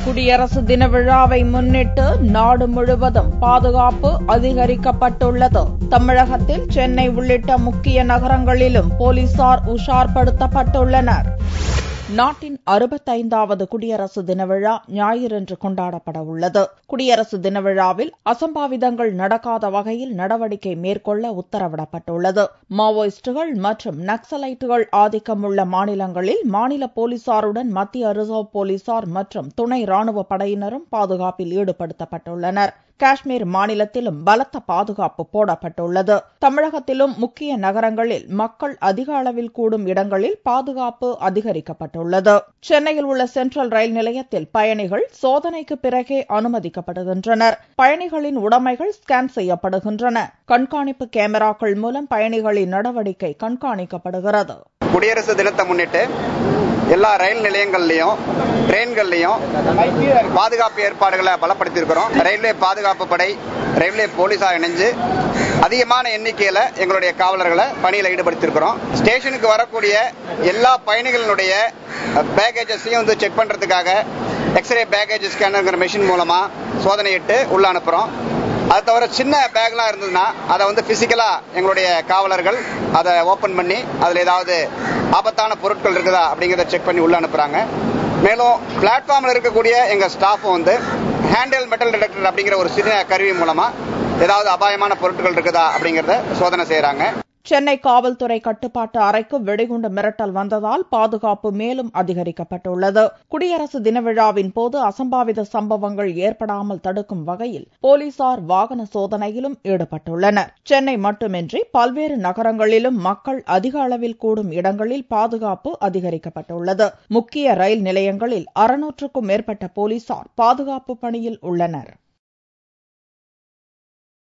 குடியரசு தின விழாவை முன்னிட்டு நாடு முழுவதும் பாதுகாப்பு அதிகரிக்கப்பட்டுள்ளது தமிழகத்தில் சென்னை உள்ளிட்ட முக்கிய நகரங்களிலும் போலீசார் உஷார்படுத்தப்பட்டுள்ளனர் நாட்டின் அறுபத்தைந்தாவது குடியரசு தின விழா ஞாயிறன்று கொண்டாடப்பட உள்ளது குடியரசு தின விழாவில் அசம்பாவிதங்கள் நடக்காத வகையில் நடவடிக்கை மேற்கொள்ள உத்தரவிடப்பட்டுள்ளது மாவோயிஸ்டுகள் மற்றும் நக்சலைட்டுகள் ஆதிக்கமுள்ள மாநிலங்களில் மாநில போலீசாருடன் மத்திய ரிசர்வ் போலீசார் மற்றும் துணை ராணுவ படையினரும் பாதுகாப்பில் ஈடுபடுத்தப்பட்டுள்ளனர் காஷ்மீர் மாநிலத்திலும் பலத்த பாதுகாப்பு போடப்பட்டுள்ளது தமிழகத்திலும் முக்கிய நகரங்களில் மக்கள் அதிக அளவில் கூடும் இடங்களில் பாதுகாப்பு அதிகரிக்கப்பட்டுள்ளது சென்னையில் உள்ள சென்ட்ரல் ரயில் நிலையத்தில் பயணிகள் சோதனைக்கு பிறகே அனுமதிக்கப்படுகின்றனர் பயணிகளின் உடைமைகள் ஸ்கேன் செய்யப்படுகின்றன கண்காணிப்பு கேமராக்கள் மூலம் பயணிகளின் நடவடிக்கை கண்காணிக்கப்படுகிறது குடியரசு தினத்தை முன்னிட்டு எல்லா ரயில் நிலையங்கள்லயும் ட்ரெயின்கள்லயும் பாதுகாப்பு ஏற்பாடுகளை பலப்படுத்தியிருக்கிறோம் ரயில்வே பாதுகாப்பு படை ரயில்வே போலீஸார் இணைஞ்சு அதிகமான எண்ணிக்கையில எங்களுடைய காவலர்களை பணியில் ஈடுபடுத்தியிருக்கிறோம் ஸ்டேஷனுக்கு வரக்கூடிய எல்லா பயணிகளினுடைய பேகேஜஸையும் வந்து செக் பண்றதுக்காக எக்ஸ்ரே பேகேஜ் ஸ்கேனருங்கிற மிஷின் மூலமா சோதனையிட்டு உள்ள அனுப்புறோம் அது தவிர சின்ன பேக்லாம் இருந்ததுன்னா அதை வந்து பிசிக்கலா எங்களுடைய காவலர்கள் அதை ஓபன் பண்ணி அதுல ஏதாவது ஆபத்தான பொருட்கள் இருக்குதா அப்படிங்கறத செக் பண்ணி உள்ள அனுப்புறாங்க மேலும் பிளாட்ஃபார்ம்ல இருக்கக்கூடிய எங்க ஸ்டாஃபும் வந்து ஹேண்டில் மெட்டல் டிடெக்டர் அப்படிங்கிற ஒரு சின்ன கருவி மூலமா ஏதாவது அபாயமான பொருட்கள் இருக்குதா அப்படிங்கறத சோதனை செய்யறாங்க சென்னை காவல்துறை கட்டுப்பாட்டு அறைக்கு வெடிகுண்டு மிரட்டல் வந்ததால் பாதுகாப்பு மேலும் அதிகரிக்கப்பட்டுள்ளது குடியரசு தின விழாவின் போது அசம்பாவித சம்பவங்கள் ஏற்படாமல் தடுக்கும் வகையில் போலீசார் வாகன சோதனையிலும் ஈடுபட்டுள்ளனர் சென்னை மட்டுமின்றி பல்வேறு நகரங்களிலும் மக்கள் அதிக அளவில் கூடும் இடங்களில் பாதுகாப்பு அதிகரிக்கப்பட்டுள்ளது முக்கிய ரயில் நிலையங்களில் அறுநூற்றுக்கும் மேற்பட்ட போலீசார் பாதுகாப்பு பணியில் உள்ளனர்